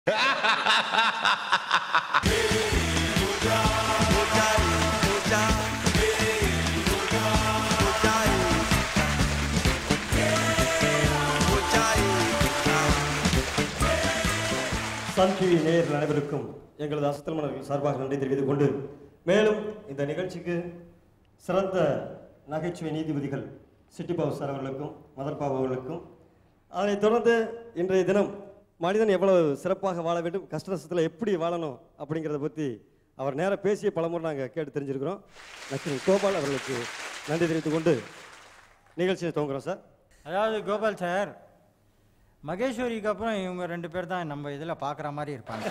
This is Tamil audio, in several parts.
சன் டிவி நேயர்கள் அனைவருக்கும் எங்களது அசத்தல் மன்னர்கள் சார்பாக நன்றி தெரிவித்துக் கொண்டு மேலும் இந்த நிகழ்ச்சிக்கு சிறந்த நகைச்சுவை நீதிபதிகள் சிட்டி பாபு சார் அவர்களுக்கும் மதர் பாபு அவர்களுக்கும் அதனைத் தொடர்ந்து இன்றைய தினம் மனிதன் எவ்வளவு சிறப்பாக வாழ வேண்டும் கஷ்ட நஷ்டத்தில் எப்படி வாழணும் அப்படிங்கிறத பற்றி அவர் நேரா பேசிய பலமுறை நாங்கள் கேட்டு தெரிஞ்சிருக்கிறோம் நக்கீரன் கோபால் அவர்களுக்கு நன்றி தெரிவித்துக் கொண்டு நிகழ்ச்சியை துவங்குறோம் சார் அதாவது கோபால் சார் மகேஸ்வரிக்கு அப்புறம் இவங்க ரெண்டு பேர் தான் நம்ம இதில் பார்க்குற மாதிரி இருப்பாங்க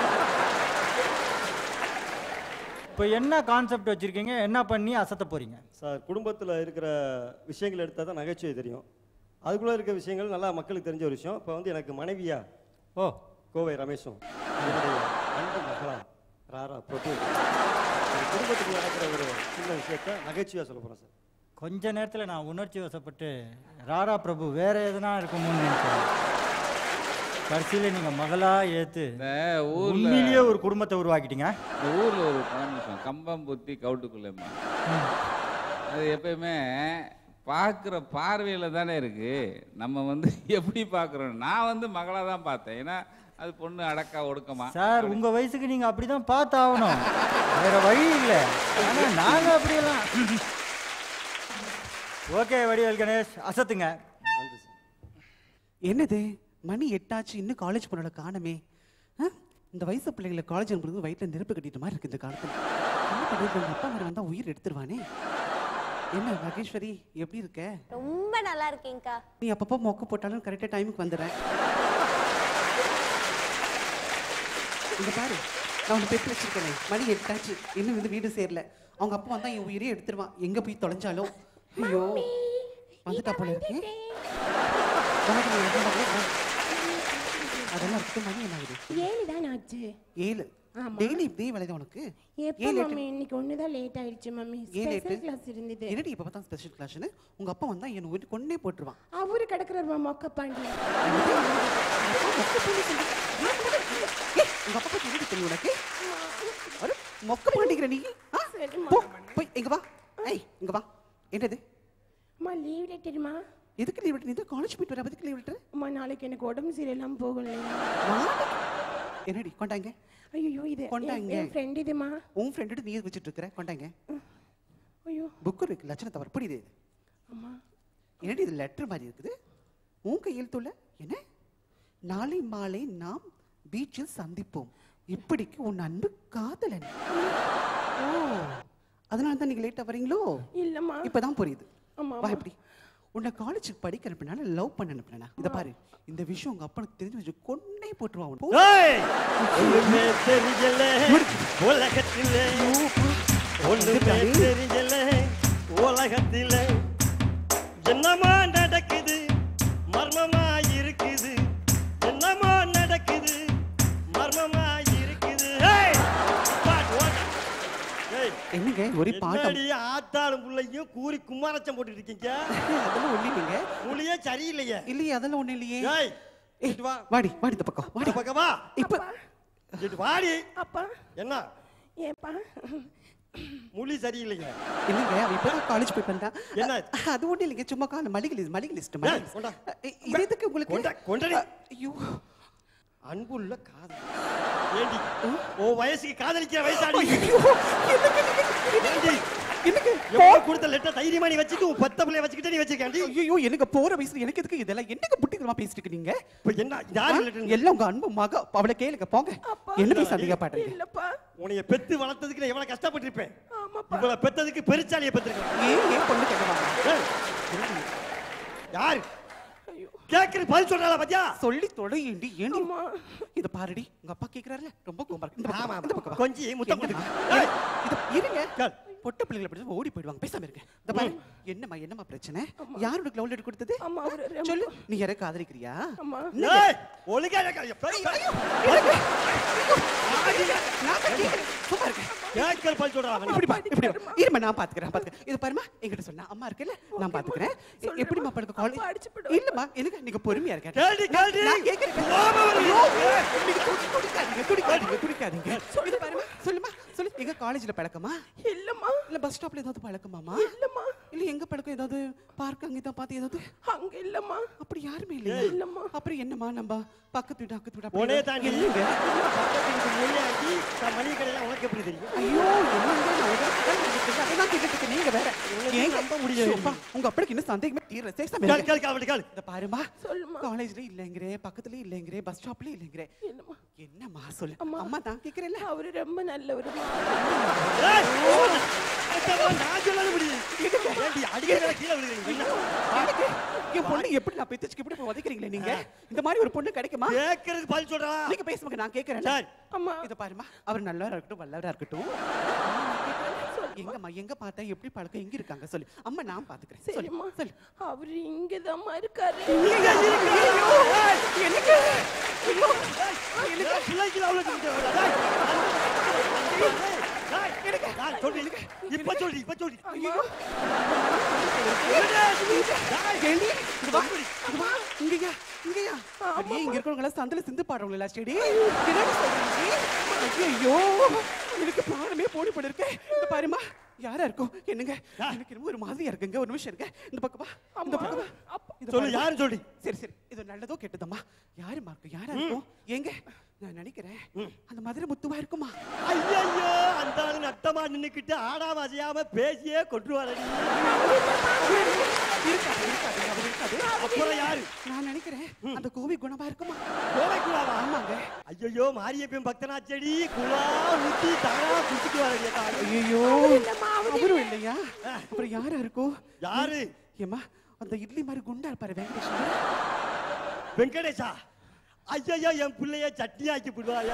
இப்போ என்ன கான்செப்ட் வச்சுருக்கீங்க என்ன பண்ணி அசத்த போகிறீங்க சார் குடும்பத்தில் இருக்கிற விஷயங்கள் எடுத்தால் தான் நகைச்சுவை தெரியும் அதுக்குள்ளே இருக்க விஷயங்கள் நல்லா மக்களுக்கு தெரிஞ்ச ஒரு விஷயம் இப்போ வந்து எனக்கு மனைவியா ஓ கோவை ரமேஷும் என்னுடைய அன்பு மகளா ராரா போட்டு ஒரு குடும்பத்துக்கு நடக்கிற ஒரு சின்ன விஷயத்த நகைச்சுவையாக சொல்ல போகிறேன் சார் கொஞ்ச நேரத்தில் நான் உணர்ச்சி வசப்பட்டு ராரா பிரபு வேற எதுனா இருக்குமோன்னு நினைச்சேன் கடைசியில் நீங்கள் மகளா ஏற்று இந்த ஊர்ல உண்மையிலேயே ஒரு குடும்பத்தை உருவாக்கிட்டீங்க இந்த ஊர்ல ஒரு பழமொழி சொல்லுவாங்க, கம்பம் புத்தி கவுட்டுக்குள்ளேம்மா அது எப்பயுமே பார்க்குற பார்வையில் தானே இருக்கு நம்ம வந்து எப்படி பார்க்குறோம் நான் வந்து மகளாக தான் பார்த்தேன் ஏன்னா அது பொண்ணு அடக்கா ஒடுக்கமா சார் உங்க வயசுக்கு நீங்க அப்படிதான் பார்த்து ஆகணும் வேற வழி இல்லை ஆனா நாங்க அப்படியெல்லாம் ஓகே வடிவேல் கணேஷ் அசத்துங்க நன்றி சார் என்னது மணி எட்டாச்சு இன்னும் காலேஜ் பொண்ணோட காணமே ஆ? இந்த வயசு பிள்ளைங்களை காலேஜ் அனுப்புறது வயிற்றுல நெருப்பு கட்டிட்ட மாதிரி இருக்கு இந்த காலத்துல என்ன பண்ணுறது உங்க அப்பா வேற வந்தா உயிர் எடுத்துருவானே என்ன மகேஸ்வரி எப்படி இருக்க ரொம்ப நல்லா இருக்கேங்க்கா நீ அப்பப்போ மொக்க போட்டாலும் கரெக்டாக டைமுக்கு வந்துடுறேன் இங்க பாரு நான் உன்னை பெற்று வச்சிருக்கேனே மணி எட்டாச்சு இன்னும் வந்து வீடு சேரல அவங்க அப்பா வந்தா என் உயிரே எடுத்துருவான் எங்க போய் தொலைஞ்சாலும் ஐயோ வந்துட்டா போல இருக்கே வணக்கம், வணக்கம், வணக்கம். அதெல்லாம் இருக்கு மணி என்ன ஆகுது ஏழு தான் ஆச்சு ஏழு ஆமா. டெய்லி இப்படி வயது உனக்கு எப்போ ஏழு மம்மி இன்னைக்கு ஒன்று தான் லேட் ஆயிடுச்சு மம்மி ஏன் late? ஸ்பெஷல் கிளாஸ் இருந்தது என்னடி இப்போ பார்த்தா ஸ்பெஷல் கிளாஸ்னு உங்க அப்பா வந்தா என் உயிர் கொன்னே போட்டுருவான் அவரு கிடக்குறாரு மொக்க பாண்டி ஏய், உங்க அப்பா பத்தி என்னடி தெரியும் உனக்கு அரு, மொக்க மாட்டேங்கிற நீ ஆ? சரிம்மா. போ போய் இங்க வா ஏய் இங்க வா என்னது அம்மா லீவ் லெட்டருமா எதுக்கு லீவ் விட்டு நீ தான் காலேஜ் போயிட்டு வர எதுக்கு லீவ் விட்டு அம்மா நாளைக்கு எனக்கு உடம்பு சரியில்லாம போகல என்னடி கொண்டாங்க ஐயோ இது கொண்டாங்க. என் ஃப்ரெண்ட் இதுமா உன் ஃப்ரெண்டு நீ வச்சுட்டு இருக்கிற கொண்டாங்க ஐயோ புக்கு இருக்கு லட்சணத்தை வர புரியுது இது அம்மா என்னடி இது லெட்டர் மாதிரி இருக்குது உன் கையெழுத்துள்ள என்ன நாளை மாலை நாம் பீச்சில் சந்திப்போம் இப்படிக்கு உன் அன்பு காதலன் ஓ அதனால தான் நீங்க லேட்டா வரீங்களோ இல்லம்மா இப்பதான் புரியுது ஆமா, வா ஆமா. இப்படி உன்னை காலேஜுக்கு படிக்க அனுப்பினால லவ் பண்ண அனுப்பினா இத பாரு இந்த விஷயம் உங்க அப்பனுக்கு தெரிஞ்சு வச்சு கொன்னே போட்டுருவான் உன்னை. போ. ஏய்! ஒண்ணுமே தெரியல உலகத்திலே ஒண்ணுமே தெரியல உலகத்திலே என்னமா நடக்குது மர்மமா இருக்குது என்னமா நடக்குது மர்மமா இருக்குது ஏய்! பாட்டு ஓட்டு. ஏய், என்னங்க ஒரே பாட்டம் என்னடி ஆத்தாளும் புள்ளையும் கூறி கும்மாரச்சம் போட்டுட்டு இருக்கீங்க அதெல்லாம் ஒண்ணு இல்லைங்க மொழியே சரியில்லையே இல்லையே அதெல்லாம் ஒண்ணு இல்லையே ஏய் ஏய், இங்கிட்டு வா வாடி வாடி இந்த பக்கம் வாடி இந்த பக்கம் வா இப்ப இங்கிட்டு வாடி அப்பா என்ன ஏப்பா மொழி சரியில்லைங்க இல்லைங்க அவன் இப்பதான் காலேஜ் போய் வந்தா என்ன? அது ஒண்ணு இல்லைங்க சும்மா கால மளிகை லிஸ்ட் மளிகை லிஸ்ட் ஏய், கொண்டா. இது எதுக்கு உங்களுக்கு கொண்டா, கொண்டடி. ஐயோ அன்புள்ள காதல் ஏண்டி உன் வயசுக்கு காதலிக்கிற வயசாடி ஐயோ, என்னங்க நீங்க- ஏண்டி என்னங்க எவ்வளவு கொடுத்த லெட்டர் தைரியமா நீ வச்சுட்டு உன் பத்த பிள்ளைய வச்சுக்கிட்டு நீ வச்சிருக்கேன்டி ஐயோ எனக்கு போற வயசுல எனக்கு எதுக்கு இதெல்லாம் என்னங்க புட்டிக்கிறமா பேசிட்டு இருக்கீங்க இப்ப என்ன யாரு லெட்டர் எல்லாம் உங்க அன்பு மக அவளை கேளுங்க போங்க என்ன போய் சந்தேகப்படுறீங்க இல்லப்பா உன்னைய பெத்து வளர்த்ததுக்கு நான் எவ்வளவு கஷ்டப்பட்டிருப்பேன் ஆமாப்பா இவ்வளவு பெத்ததுக்கு பெருச்சாலியை பெற்றிருக்கேன் ஏன் ஏன் பொண்ணு கேட்கவாங்க ஏய், யாரு ஐயோ கேக்குறது பதில் சொல்றாளா பாத்தியா சொல்லி தொலையண்டி ஏண்டி அம்மா. இத பாருடி உங்க அப்பா கேக்குறாருல ரொம்ப கோபமா இருக்கு இந்த ஆமா பக்கம் வா, இந்த பக்கம் வா. கொஞ்சம் முத்தம் என்னம்மா? கொடுக்கு ஏய், இத இருங்க கேள். பொட்ட பிள்ளைங்களை பிடிச்சு ஓடி போயிடுவாங்க பேசாம இருங்க இந்த பாரு என்னம்மா என்னம்மா பிரச்சனை யார் உனக்கு லவ் லெட்டர் கொடுத்தது அம்மா அவரு ரொம்ப- சொல்லு நீ யாரை காதலிக்கிறியா அம்மா ஏய், ஒழுங்கா இருக்க. ஐயோ, நான் தான் கேக்குறேன். சும்மா இருக்க கேட்க மக்கள் பல் சொல்றான் அவன். இப்படி பா இப்படி வா. இருமா நான் பாத்துக்கிறேன் பாத்துக்கிறேன் இது பாருமா என்கிட்ட சொன்னா அம்மா இருக்குல்ல நான் பாத்துக்கிறேன் சொல்லுமா. எப்படிமா படுக்க காலேஜ் அப்பா அடிச்சு போடுவாங்க. இல்லம்மா எனக்கு நீங்க பொறுமையா இருக்க கேள்வி, கேள்வி. நான் கேக்குறேன் கோபம் வருது. ஐயோ, நீங்க துடி- துடிக்காதீங்க துடிக்காதீங்க துடிக்காதீங்க இது பாருமா சொல்லுமா சொல்லு எங்க காலேஜ்ல பழக்கமா இல்லம்மா இல்ல பஸ் ஸ்டாப்ல ஏதாவது பழக்கமாமா இல்லம்மா இல்ல எங்க பழக்கம் ஏதாவது பார்க் அங்க இதான் பார்த்து ஏதாவது அங்க இல்லம்மா அப்படி யாருமே இல்லையா இல்லம்மா. அப்புறம் என்னம்மா நம்ம பக்கத்து வீடு அக்கத்து வீடு உன்னைய அப்படி தாண்டி இல்லைங்க பக்கத்து வீட்டு மொழியாண்டி, நான் மளிகை கடையில உனக்கு எப்படி தெரியும் ஐயோ என்னங்க நான் உங்களுக்கு தான் நினைக்கிறேன். அதான் கேட்டுட்டு இருக்கேன். நீங்க வேற ஏங்க நம்ப முடியல. அப்பா, உங்க அப்பனுக்கு இன்னும் சந்தேகமே தீரல சேசம் கேள் கேள் கேள் கேள் இந்த பாருமா சொல்லுமா. காலேஜ்ல இல்லங்கறே பக்கத்துல இல்லங்கறே பஸ் ஸ்டாப்ல இல்லங்கறே இல்லம்மா என்னம்மா சொல்லு அம்மா. அம்மா நான் கேக்குறேன்ல அவரு ரொம்ப நல்லவருமா ஏய், அத்தம்மா, நான் சொல்லது முடியும் ஏண்டி, அடிக்கிற கீழே விழுகிறீங்க என்ன? எனக்கு என் பொண்ணு எப்படி நான் பெத்துச்சுக்கு எப்படி போய் உதைக்கிறீங்களே நீங்க இந்த மாதிரி ஒரு பொண்ணு கிடைக்குமா கேட்கறதுக்கு பதில் சொல்றா நீங்க பேசுங்க நான் கேக்குறேன் சரி. அம்மா இத பாருமா அவர் நல்லவரா இருக்கட்டும் வல்லவரா இருக்கட்டும் எங்கம்மா எங்க பார்த்தா எப்படி பழக்கம் எங்க இருக்காங்க சொல்லு அம்மா நான் பாத்துக்கிறேன் சரிம்மா சொல்லு சொல்லு அவரு இங்கதாம்மா இருக்காரு இங்க இருக்கு. ஏய், எனக்கு ஐயோ, ஏய், பிள்ளைக்கு அவ்வளவு கிட்ட வர. டேய், டேய், டேய், டேய், சொல்லு, இப்ப சொல்லு, இப்ப சொல்லு. ஐயோ டேய், கேள்வி இங்க வா இங்க வா இங்கயா இங்கயா அப்படியே இங்க இருக்கிறவங்க சந்தில சிந்து பாடுறவங்களா ஸ்டேடி என்னடி சொல்றீங்க ஐயோ எனக்கு பிராணமே போடி போட இருக்கு இந்த பாருமா யாரா இருக்கும் என்னங்க எனக்கு என்னமோ ஒரு மாதிரியா இருக்குங்க ஒரு நிமிஷம் இருங்க இந்த பக்கம் வா இந்த பக்கம் வா இந்த சொல்லு பாருமா. யாரு சொல்லி சரி சரி இது நல்லதோ கெட்டதம்மா யாருமா இருக்கும் யாரா இருக்கும் ஏங்க நான் நினைக்கிறேன் அந்த மதுரை முத்துவா இருக்குமா ஐயோ அந்த ஆளு நட்டமா நின்னுக்கிட்டு ஆடாம அசையாம பேசியே கொட்டுவாரடி இருக்காது இருக்காது அவர் இருக்காது அப்புறம் யாரு நான் நினைக்கிறேன் அந்த கோவி குணமா இருக்குமா கோவைக்குள்ளாவா ஆமாங்க ஐயோ மாரியப்பன் பக்தனாச்செடி குலா ஊத்தி தானா குடிச்சிட்டு வரடியா தாடு ஐயோ அவரும் இல்லையா அப்புறம் யாரா இருக்கும் யாரு ஏம்மா அந்த இட்லி மாதிரி குண்டா இருப்பாரு வெங்கடேஷ் வெங்கடேஷா ஐயோ என் பிள்ளைய சட்னி ஆக்கி விடுவாயா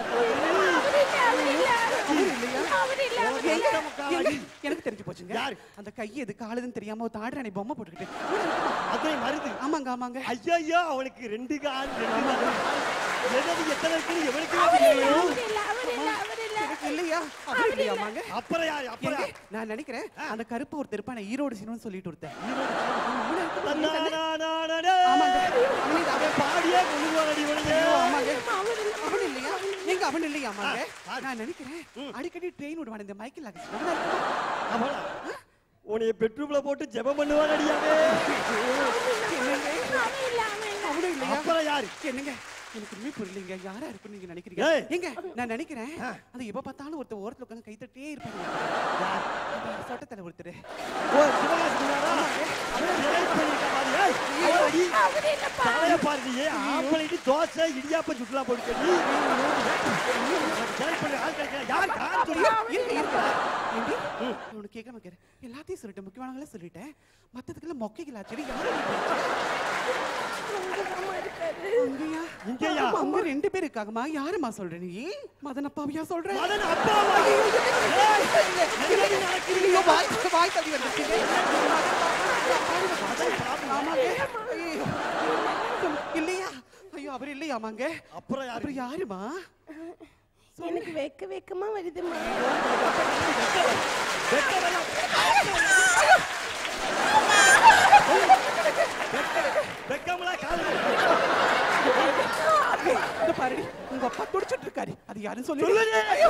ஏங்க, ஏங்க, எனக்கு தெரிஞ்சு போச்சுங்க யாரு? அந்த கை எது காலுதுன்னு தெரியாம ஒரு தாடுறாணி பொம்மை போட்டுக்கிட்டு அதே மருது ஆமாங்க ஆமாங்க ஐயோ அவனுக்கு ரெண்டு கால் ரெண்டு கால். எதது எத்தனை இருக்குன்னு எவனுக்கு தெரியும் எனக்கு இல்லையா அவர் இல்லையாமாங்க அப்புறம் யாரு அப்புறம் ஏங்க, யாரு? நான் நினைக்கிறேன் அந்த கருப்பு ஒருத்தர் இருப்பான ஈரோடு சீனு சொல்லிட்டு ஒருத்தர் தன்னானானானடே. ஆமாங்க அவனுக்கு அவன் பாடியே கொண்டு போறடி இவனுங்க. ஆமாங்க அவன் இல்லையா எங்க அவன் இல்லையா ஆமாங்க நான் நினைக்கிறேன் அடிக்கடி ட்ரெயின் விடுவான் இந்த மைக்கேல் ஆகஸ்ட் அவனா? உன்னைய பெட்ரூம்ல போட்டு ஜெபம் பண்ணுவானடியாவே அவனும் இல்லையா அப்புறம் யாரு என்னங்க எனக்கு உண்மை புரியலைங்க யாரா இருக்குன்னு நீங்க நினைக்கிறீங்க ஏய். எங்க நான் நினைக்கிறேன் அந்த எப்ப பார்த்தாலும் ஒருத்தர் ஓரத்துல உட்காந்து கை தட்டியே இருப்பாங்க அந்த சொட்டத்தலை ஒருத்தர் ஓ சிவகாசி குமாரா? அவன் delete பண்ணிருக்க பாரு. ஏய், அவன் அடி. தலைய பாரு நீ. ஆம்பளைக்கு தோசை இடியாப்பம் சுட்டுலாம் போட்டுக்க நீ. உனக்கு delete பண்ண ஆள் கிடைக்கல. யார் யார் சொல்லு? இருக்க இருக்க ஏண்டி? நான் உனக்கு கேட்காம கேட்கிறேன் எல்லாத்தையும் சொல்லிட்டேன் முக்கியமானவங்கள சொல்லிட்டேன் மத்ததுக்குள்ள மொக்கைகள் ஆச்சரி யாரு அங்கயா இங்கேயா? ஆமா, அங்க ரெண்டு பேர் இருக்காங்கம்மா யாரும்மா சொல்ற நீ மதனப்பாவியா சொல்ற மதன் அப்பாவா? ஏய், என்னடி நடக்குது? ஐயோ, வாய் வாய் தள்ளி வந்துருச்சு ஆமாங்க ஐயோ. இல்லையா ஐயோ அவர் இல்லையாமாங்க அப்புறம் யாரு? அப்புறம் யாருமா எனக்கு வெக்க வெக்கமா வருதுமா வெக்கமெல்லாம் காதுல. இந்த பாருடி உங்க அப்பா துடிச்சிட்டு இருக்காரு அது யாரும் சொல்லி சொல்லுடி.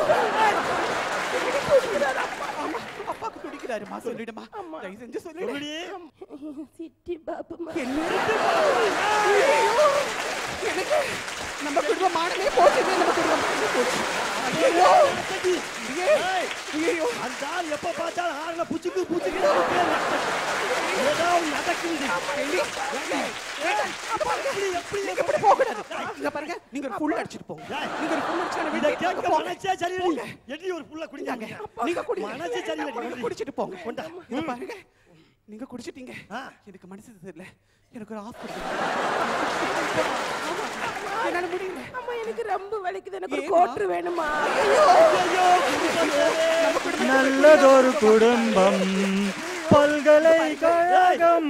ஆமா அப்பாக்கு துடிக்கிறாருமா சொல்லிடுமா தயவு செஞ்சு சொல்லிடு சொல்லுடி. சிட்டி பாப்புமா என்ன ஐயோ, எனக்கு நம்ம குடும்பம் மானமே போச்சு நம்ம குடும்பம் மானமே போச்சு ஐயோ ஏய், ஏய், ஐயோ அந்த ஆள் எப்ப பார்த்தாலும் ஆறுல புச்சுக்கு புச்சுக்கு ஏதோ ஒண்ணு நடக்குது ஏண்டி? ஏண்டி? அப்பா, எப்படி எப்படி நீங்க இப்படி போக கூடாது இங்க பாருங்க நீங்க ஒரு ஃபுல் அடிச்சிட்டு போங்க ஏய். நீங்க ஒரு ஃபுல் அடிச்சா இத வீட்டுக்கு கேட்க போங்க. மனசே சரியில்லை போங்க. எடி ஒரு புள்ள குடிக்காங்க நீங்க குடிங்க மனசே சரியில்லை நீங்க குடிச்சிட்டு போங்க கொண்டா. இத பாருங்க நீங்க குடிச்சிட்டீங்க ஆ. எனக்கு மனசு தெரியல எனக்கு ஒரு ஆஃப் கொடுங்க ஆமா, என்னால முடியல அம்மா எனக்கு ரொம்ப வலிக்குது எனக்கு ஒரு ஏம்மா? கோட்ரு வேணுமா ஐயோ நல்லதொரு குடும்பம் பல்கலைக்கழகம்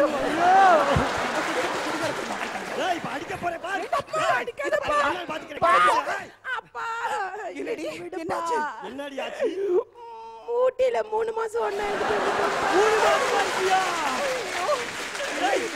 ஏய் இப்ப அடிக்க போறேன் பாரு அடிக்காதப்பா. பாத்துக்கிறேன் அப்பா என்னடி? என்னை விடுப்பா. என்னாச்சு? என்னடி ஆச்சு ஊட்டியில மூணு மாசம் ஒண்ணா இருந்துட்டு வந்துட்டோம்ப்பா. மூணு மாசமா இருக்கியா ஏய்,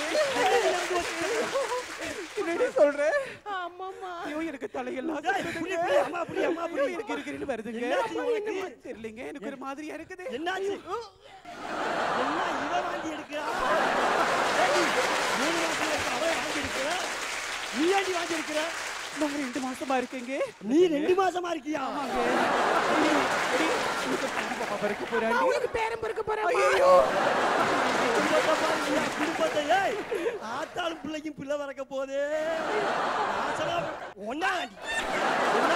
என்னடி சொல்ற ஆமாம்மா ஐயோ எனக்கு தலையெல்லாம் ஏய், புடி, புடி, அம்மா, புடி, அம்மா, புடி. ஐயோ, எனக்கு இருக்கிறேன்னு வருதுங்க என்னாச்சு உனக்கு? தெரியலங்க எனக்கு ஒரு மாதிரியா இருக்குது என்னாச்சு என்ன இவ வாந்தி எடுக்கிறா ஏய், மூணு மாசம் இருக்க அவ வாந்தி எடுக்கிறா நீ ஏண்டி வாந்தி எடுக்கிற நான் ரெண்டு மாசமா இருக்கேங்க நீ ரெண்டு மாசமா இருக்கியா ஆமாங்க எடி, எடி, உனக்கு பாரு பாப்பா பிறக்க போறாண்டி அவனுக்கு பேரம் பிறக்க போறாமா ஐயோ குடும்பத்தை பாருங்கய்யா, குடும்பத்தை ஏய் ஆத்தாளும் பிள்ளைக்கும் பிள்ளை வரக்க போதே நாசமா ஒன்னா ஒன்னா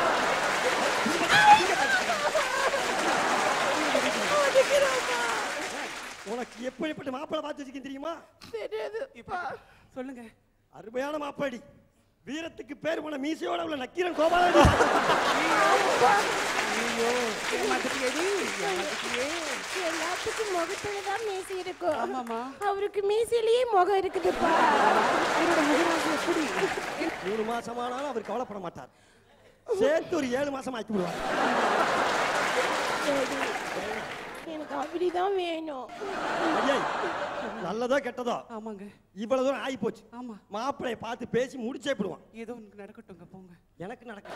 உனக்கு எப்படிப்பட்ட மாப்பிள்ளை பார்த்து வச்சுக்க தெரியுமா தெரியாது இப்ப சொல்லுங்க அருமையான மாப்பாடி வீரத்துக்கு பேர் போன மீசையோட உள்ள நக்கீரன் கோபாலன் ஐயோ ஏமாத்திட்டியேடி ஏமாத்திட்டியே எல்லாத்துக்கும் முகத்துல தான் மீசி இருக்கும் ஆமாமா. அவருக்கு மீசிலேயே முகம் இருக்குதுப்பா அவரோட முகராசி எப்படி மூணு மாசமானாலும் அவர் கவலைப்பட மாட்டார் சேர்த்து ஒரு ஏழு மாசம் ஆக்கி விடுவார் சரி. எனக்கு அப்படிதான் வேணும் ஐயை, நல்லதோ கெட்டதோ ஆமாங்க இவ்வளவு தூரம் ஆகி போச்சு ஆமா மாப்பிளைய பார்த்து பேசி முடிச்சே போடுவான் ஏதோ உனக்கு நடக்கட்டுங்க போங்க எனக்கு நடக்குது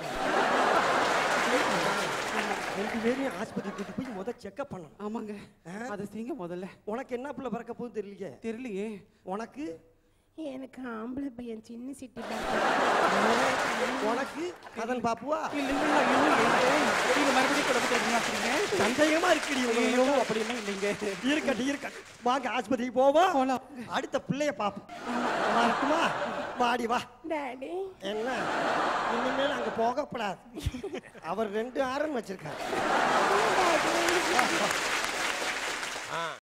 ரெண்டு பேரையும் ஆஸ்பத்திரி கூட்டி போய் முத செக்அப் பண்ணணும் ஆமாங்க அதை செய்யுங்க முதல்ல உனக்கு என்ன பிள்ளை பிறக்க போகுது தெரியலையே தெரியலையே உனக்கு எனக்கு ஆம்பளை பையன் சின்ன சிட்டி உனக்கு கதன் பாப்புவா இல்லைங்க ஐயோ ஏங்க நீங்க மறுபடியும் குழம்பு தெரியுமா அப்படிங்க சந்தேகமா இருக்குடி ஐயோ உங்களுக்கு. அப்படிலாம் இல்லைங்க இருக்கட்டும் இருக்கட்டும் வாங்க ஆஸ்பத்திரிக்கு போவோம் போலாம். அடுத்த பிள்ளைய பாப்போம் வரட்டுமா வாடி வா டாடி என்ன இனிமேல் அங்க போகக்கூடாது அவர் ரெண்டு ஆரம் வச்சிருக்காரு டாடி